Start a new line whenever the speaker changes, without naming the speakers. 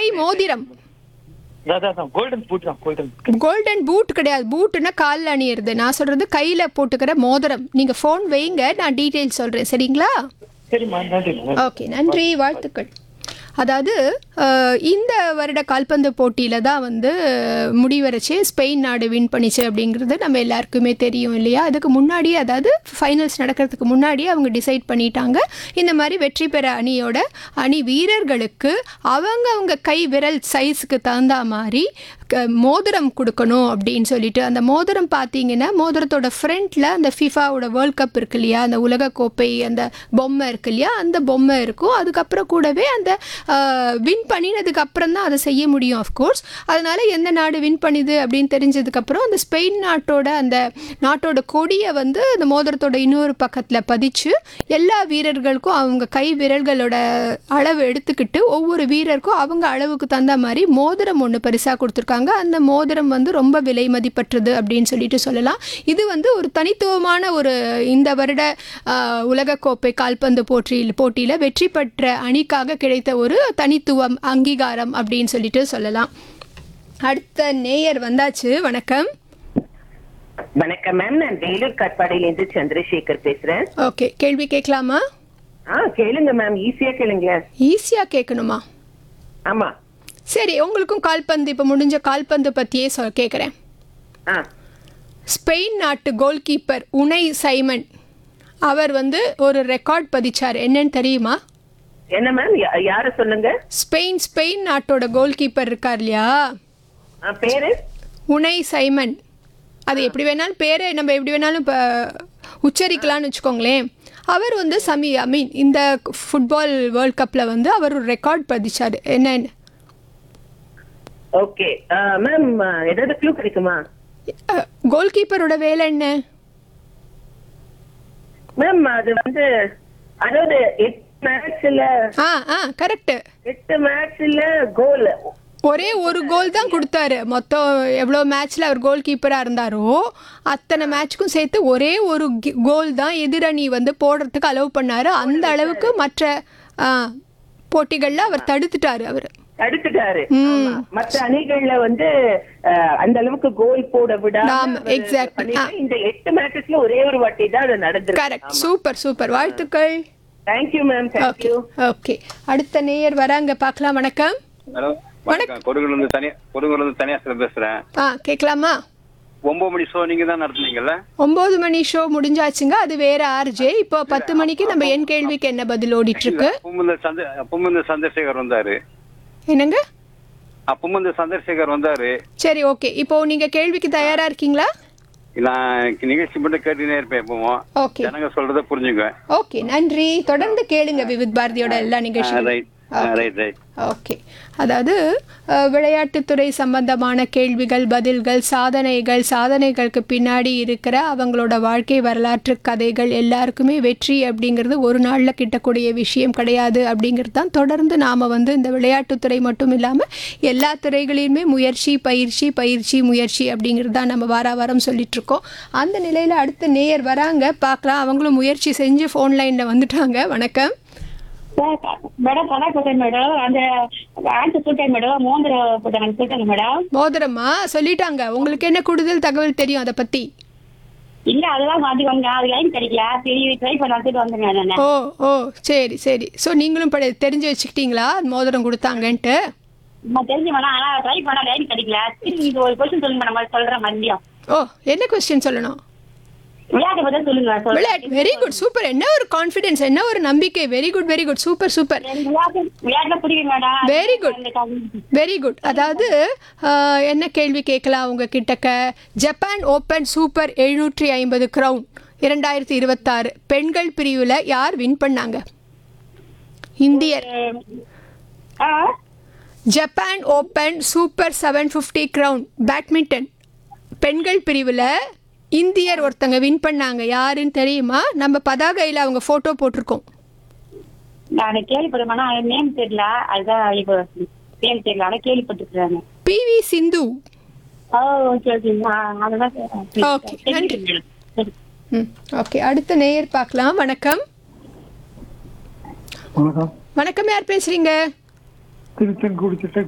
மோதிரம்
அதான் golden boot தான் கோல்டன்
கோல்டன் பூட் கிடையாது பூட்டுன்னா காலில் அணியிறது நான் சொல்றது கையில போட்டுக்கிற மோதிரம் நீங்க ஃபோன் வைங்க நான் டீட்டெயில் சொல்றேன் சரிங்களா
சரிம்மா நன்றி
ஓகே நன்றி வாழ்த்துக்கள் அதாவது அஹ், இந்த வருட கால்பந்து போட்டியில தான் வந்து முடிவரைச்சு ஸ்பெயின் நாடு வின் பண்ணிச்சு அப்படிங்கிறது நம்ம எல்லாருக்குமே தெரியும் இல்லையா அதுக்கு முன்னாடியே அதாவது ஃபைனல்ஸ் நடக்கிறதுக்கு முன்னாடியே அவங்க டிசைட் பண்ணிட்டாங்க இந்த மாதிரி வெற்றி பெற அணியோட அணி வீரர்களுக்கு அவங்க அவங்க கை விரல் சைஸுக்கு தகுந்த மாதிரி க- மோதிரம் கொடுக்கணும் அப்படின்னு சொல்லிட்டு அந்த மோதிரம் பார்த்தீங்கன்னா மோதிரத்தோட ஃப்ரண்ட்ல அந்த ஃபிஃபாவோட வேர்ல்ட் கப் இருக்கு இல்லையா அந்த உலக கோப்பை அந்த பொம்மை இருக்கு இல்லையா அந்த பொம்மை இருக்கும் அதுக்கப்புறம் கூடவே அந்த வின் பண்ணினதுக்கு அப்புறம் தான் அதை செய்ய முடியும் அஃப்கோர்ஸ் அதனால எந்த நாடு வின் பண்ணுது அப்படின்னு தெரிஞ்சதுக்கப்புறம் அந்த ஸ்பெயின் நாட்டோட அந்த நாட்டோட கொடியை வந்து அந்த மோதிரத்தோட இன்னொரு பக்கத்தில் பதிச்சு எல்லா வீரர்களுக்கும் அவங்க கை விரல்களோட அளவு எடுத்துக்கிட்டு ஒவ்வொரு வீரருக்கும் அவங்க அளவுக்கு தகுந்த மாதிரி மோதிரம் ஒன்று பரிசாக கொடுத்துருக்காங்க அந்த மோதிரம் வந்து ரொம்ப விலை மதிப்பற்றது அப்படின்னு சொல்லிட்டு சொல்லலாம் இது வந்து ஒரு தனித்துவமான ஒரு இந்த வருட ஆஹ், உலகக்கோப்பை கால்பந்து போட்டியில் போட்டியில் வெற்றி பெற்ற அணிக்காக கிடைத்த ஒரு தனித்துவம் அங்கீகாரம் அப்படின்னு சொல்லிட்டு சொல்லலாம் அடுத்த நேயர் வந்தாச்சு வணக்கம்
வணக்கம் மேம் நான் வேலூர் கட்பாடியிலேருந்து சந்திரசேகர் பேசுறேன்
ஓகே கேள்வி கேட்கலாமா
ஆ கேளுங்க மேம் ஈஸியா கேளுங்க
ஈஸியாக கேட்கணுமா
ஆமா
சரி உங்களுக்கும் கால்பந்து இப்போ முடிஞ்ச கால்பந்து பற்றியே சொ கேட்குறேன்
ஆ
ஸ்பெயின் நாட்டு கோல் கீப்பர் உனை சைமன் அவர் வந்து ஒரு ரெக்கார்ட் பதிச்சார் என்னன்னு தெரியுமா
என்ன மேம் யா- யார சொல்லுங்க
ஸ்பெயின் ஸ்பெயின் நாட்டோட கோல் கீப்பர் இருக்கார் இல்லையா
ஆ, பேரு
உனை சைமன் அது எப்படி வேணாலும் பேரை நம்ம எப்படி வேணாலும் இப்போ உச்சரிக்கலாம்னு வச்சுக்கோங்களேன் அவர் வந்து சமி ஐ மீன் இந்த ஃபுட்பால் வேர்ல்ட் கப்பில் வந்து அவர் ஒரு ரெக்கார்ட் பதிச்சார் என்னன்னு
ஓகே மேம் ஏதாவது க்ளூ கிடைக்குமா
கோல் கீப்பரோட வேலை என்ன
மேம் அது வந்து அதாவது எட்டு மேட்ச்ல
ஆ ஆ கரெக்டு
எட்டு மேட்ச்ல கோல்
ஒரே ஒரு கோல் தான் கொடுத்தாரு மொத்தம் எவ்வளோ மேட்ச்சில் அவர் கோல் கீப்பராக இருந்தாரோ அத்தனை மேட்ச்க்கும் சேர்த்து ஒரே ஒரு கோல் தான் எதிரணி வந்து போடுறதுக்கு அலோவ் பண்ணாரு அந்த அளவுக்கு மற்ற ஆ, போட்டிகள்ல அவர் தடுத்துட்டாரு அவர்
தடுத்துட்டாரு ஆமா. மத்த அணிகள்ல வந்து அஹ், அந்த அளவுக்கு கோல் போட விடாம
ஆமா,
அவரு
exactly.
பண்ணிட்டு, இந்த எட்டு மேட்சஸ்ல ஒரே ஒரு வாட்டி தான் அது நடந்திருக்கு
கரெக்ட் சூப்பர் சூப்பர் வாழ்த்துக்கள்
thank you ma'am
okay
thank you
okay அடுத்த நேயர் வராங்க பார்க்கலாம் வணக்கம்
ஹலோ வணக்கம் கொடுங்கூர்ல இருந்து தனியா கொடுங்கூர்ல இருந்து தனியாசில பேசுறேன்
ஆ கேட்கலாமா
ஒன்பது மணி ஷோ நீங்க தான் நடத்துனீங்கல்ல
ஒம்பது மணி ஷோ முடிஞ்சாச்சுங்க அது வேற ஆர்ஜே இப்போ பத்து மணிக்கு நம்ம என் கேள்விக்கு என்ன பதில் ஓடிட்டு இருக்கு
அப்பவும் இந்த சந்த அப்பவும் இந்த சந்திரசேகர் வந்தாரு
என்னங்க
அப்பவும் இந்த சந்திரசேகர் வந்தாரு
சரி ஓகே இப்போ நீங்க கேள்விக்கு தயாரா இருக்கீங்களா
நான் நிகழ்ச்சி மட்டும் கேட்டுனே இருப்பேன் எப்பவும்
ஓகே
ஜனங்க சொல்றத புரிஞ்சுக்குவேன்
ஓகே நன்றி தொடர்ந்து கேளுங்க விவித் பாரதியோட எல்லா நிகழ்ச்சியும்
ரைட் ரைட் ரைட்
ஓகே அதாவது அஹ், விளையாட்டுத்துறை சம்பந்தமான கேள்விகள் பதில்கள் சாதனைகள் சாதனைகளுக்கு பின்னாடி இருக்கிற அவங்களோட வாழ்க்கை வரலாற்று கதைகள் எல்லாருக்குமே வெற்றி அப்படிங்கிறது ஒரு நாளில் கிட்டக்கூடிய விஷயம் கிடையாது அப்படிங்கிறது தான் தொடர்ந்து நாம் வந்து இந்த விளையாட்டுத்துறை மட்டும் இல்லாமல் எல்லா துறைகளிலுமே முயற்சி பயிற்சி பயிற்சி முயற்சி அப்படிங்கிறது தான் நம்ம வார வாரம் சொல்லிட்டு இருக்கோம் அந்த நிலையில் அடுத்த நேயர் வராங்க பார்க்கலாம் அவங்களும் முயற்சி செஞ்சு ஃபோன் லைனில் வந்துட்டாங்க வணக்கம்
மேடம் கலா போட்டேன் மேடம் அந்த ஆன்சர் சொல்லிட்டேன் மேடம் மோந்திர போட்டாங்க சொல்லிட்டாங்க மேடம்
மோதிரமா சொல்லிட்டாங்க உங்களுக்கு என்ன கூடுதல் தகவல் தெரியும் அதை பத்தி
இல்ல அதெல்லாம் மாத்தி வாங்க அது லைன் கிடைக்கல சரி ட்ரை பண்ணாத்துட்டு வந்தேன் நான்
ஓ ஓ சரி சரி ஸோ நீங்களும் படி தெரிஞ்சு வச்சுக்கிட்டீங்களா மோதிரம் கொடுத்தாங்கன்ட்டு
நான் தெரிஞ்சு மேடம் ஆனா ட்ரை பண்ண லைன் கிடைக்கல சரி நீங்க ஒரு கொஸ்டின் சொல்லுங்க மேடம் சொல்றேன் மதியம்
ஓ என்ன கொஸ்டின் சொல்லணும்
விளையாட்டு பத்தி சொல்லுங்க சொல்றேன்.
விளையாட்டு வெரி குட் சூப்பர் என்ன ஒரு கான்ஃபிடென்ஸ் என்ன ஒரு நம்பிக்கை very good very good super super
எனக்கு விளையாட்டு விளையாட்டுல பிடிக்கும் madam
Very good. Very good அதாவது ஆஹ், என்ன கேள்வி கேட்கலாம் உங்க கிட்டக்க ஜப்பான் ஓப்பன் சூப்பர் எழுநூற்றி ஐம்பது கிரவுன் இரண்டாயிரத்தி இருபத்தாறு பெண்கள் பிரிவில் யார் வின் பண்ணாங்க இந்தியர்
ஆ
Japan open super seven fifty crown badminton பெண்கள் பிரிவில் இந்தியர் ஒருத்தங்க வின் பண்ணாங்க யாருன்னு தெரியுமா நம்ம பதாகையில் அவங்க ஃபோட்டோ போட்டிருக்கோம்
நான் கேள்விப்பட்டேன் ஆனா நேம் தெரியல அதுதான் இப்போ நேம் தெரியல ஆனா கேள்விப்பட்டிருக்காங்க
பிவி சிந்து
ஓ ஓகே ஓகே அதுதான்
Okay, நன்றி. ம் ஓகே அடுத்த நேயர் பார்க்கலாம் வணக்கம்
வணக்கம்
வணக்கம் யார் பேசுறீங்க
திருச்செங்கோடு சிட்டை